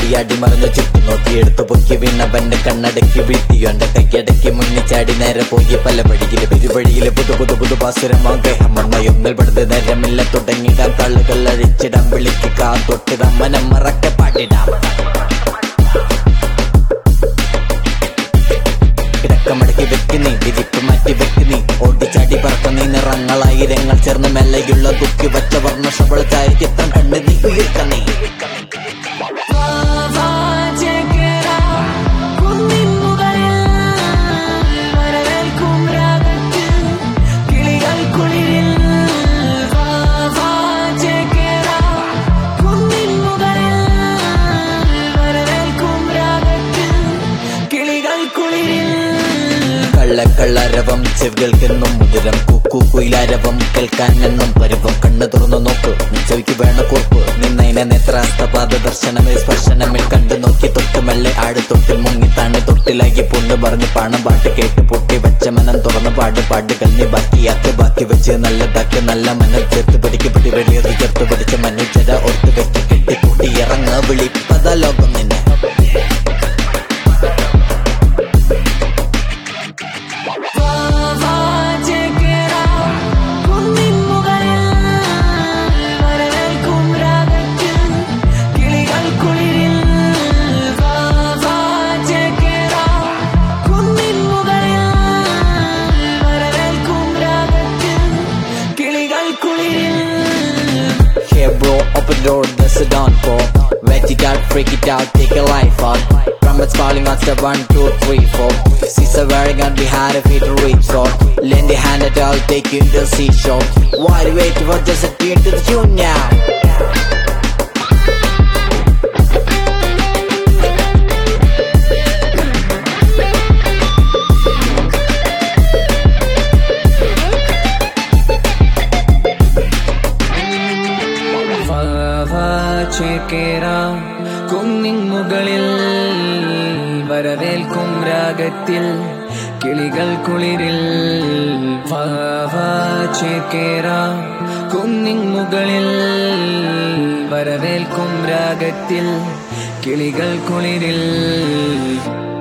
ചാടി അടി മറിഞ്ഞു ചുറ്റും നോക്കി എടുത്തു പൊക്കി വീണവന്റെ കണ്ണടക്കി വീഴ്ത്തിയോ എന്റെ കൈക്കടക്കി മുന്നിൽ ചാടി നേരെ പോയി പല വഴിയില് പെരുവഴിയില് പുതു പുതു പുതു പാസുരമോ ഗ്രഹമണ്ണയൊന്നിൽ പെടുത്ത് നേരമില്ല തുടങ്ങിടാം കള്ളുകൾ അഴിച്ചിടാം വിളിക്ക് കാ തൊട്ടിടാം മനം മറക്കെ പാട്ടിടാം കിടക്കമടക്കി വെക്ക് നീ വിരിപ്പ് മാറ്റി വെക്ക് നീ ഓടിച്ചാടി പറക്കുന്ന നിറങ്ങളായിരങ്ങൾ ചേർന്ന് മെല്ലയുള്ള കുക്കി വച്ച വർണ്ണ ശബളത്തായ ചിത്രം കണ്ട് നീ ഉയർക്ക നീ കള്ളക്കള്ളരവം ചെവികൾക്കെന്നും മുതിരം കുക്കു കുയിലാരവം കേൾക്കാൻ എന്നും പരുവം കണ്ണു തുറന്നു നോക്ക് നീ ചെവിക്ക് വേണ കുറുപ്പ് നിന്നതിനെ നേത്രാസ്തപാത ദർശനമേ സ്പർശനമിൽ കണ്ടു നോക്കി തൊട്ട് മെല്ലെ ആട് തൊട്ടിൽ മുങ്ങി താണ്ട് തൊട്ടിലാക്കി പൊണ്ണ് പറഞ്ഞ് പാണം പാട്ട് കേട്ട് പൊട്ടി വെച്ച മനം തുറന്ന് പാട് പാട്ട് കഞ്ഞി ബാക്കിയാക്കി ബാക്കി വെച്ച് നല്ലതാക്കി നല്ല മനം ചേർത്ത് പിടിക്ക് പിടി വെളിയത് ചേർത്ത് പിടിച്ച മനുഷ്യര ഓർത്ത് വെച്ച് കെട്ടി കൂട്ടി ഇറങ്ങ വിളിപ്പത ലോകം നിന്നെ Hey bro, open door, there's a dawn for Wet it out, freak it out, take a life out Trumpets calling on step one, two, three, four Caesar wearing on behind if it reach short Lend a hand at all, take you to the seashore Why wait for just a tune to the tune now? ചേക്കേറ കുന്നിൻ മുകളിൽ വരവേൽക്കും രാഗത്തിൽ കിളികൾ കുളിരിൽ ചേക്കേറ കുന്നിൻ മുകളിൽ വരവേൽക്കും രാഗത്തിൽ കിളികൾ കുളിരിൽ